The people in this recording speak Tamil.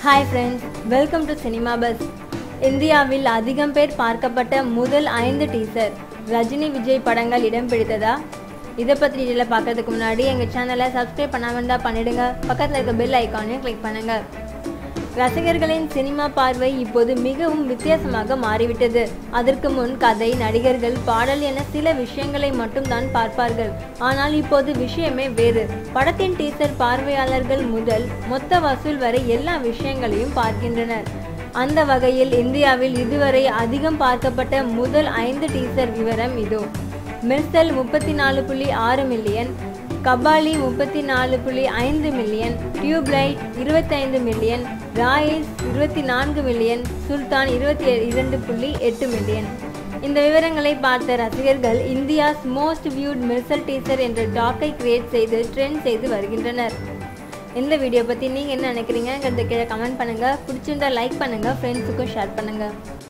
hi friends welcome to cinema buzz இந்தியாவில் அதிகம் பேர் பார்க்கப்பட்ட முதல் ஐந்து டீசர் ரஜினி விஜய் படங்கள் இடம் பிடித்ததா இதை பற்றி டீட்டெயிலாக பார்க்கறதுக்கு முன்னாடி எங்கள் சேனலை சப்ஸ்கிரைப் பண்ணாமல் இருந்தால் பண்ணிடுங்க பக்கத்தில் இருக்க பெல் ஐக்கானையும் கிளிக் பண்ணுங்கள் ரசிகர்களின் சினிமா பார்வை இப்போது மிகவும் வித்தியாசமாக மாறிவிட்டது அதற்கு முன் கதை நடிகர்கள் பாடல் என சில விஷயங்களை மட்டும் தான் பார்ப்பார்கள் ஆனால் இப்போது விஷயமே வேறு படத்தின் டீசர் பார்வையாளர்கள் முதல் மொத்த வசூல் வரை எல்லா விஷயங்களையும் பார்க்கின்றனர் அந்த வகையில் இந்தியாவில் இதுவரை அதிகம் பார்க்கப்பட்ட முதல் ஐந்து டீசர் விவரம் இதோ மிர்சல் முப்பத்தி நாலு புள்ளி ஆறு மில்லியன் கபாலி முப்பத்தி நாலு புள்ளி ஐந்து மில்லியன் டியூப்லைட் இருபத்தைந்து மில்லியன் ராயிஸ் இருபத்தி நான்கு மில்லியன் சுல்தான் இருபத்தி இரண்டு புள்ளி எட்டு மில்லியன் இந்த விவரங்களை பார்த்த ரசிகர்கள் India's most viewed Mersal teaser என்ற டாக்கை கிரியேட் செய்து ட்ரெண்ட் செய்து வருகின்றனர் இந்த வீடியோ பற்றி நீங்கள் என்ன நினைக்கிறீங்கிறத கீழே கமெண்ட் பண்ணுங்கள் பிடிச்சிருந்தா லைக் பண்ணுங்கள் ஃப்ரெண்ட்ஸுக்கும் ஷேர் பண்ணுங்கள்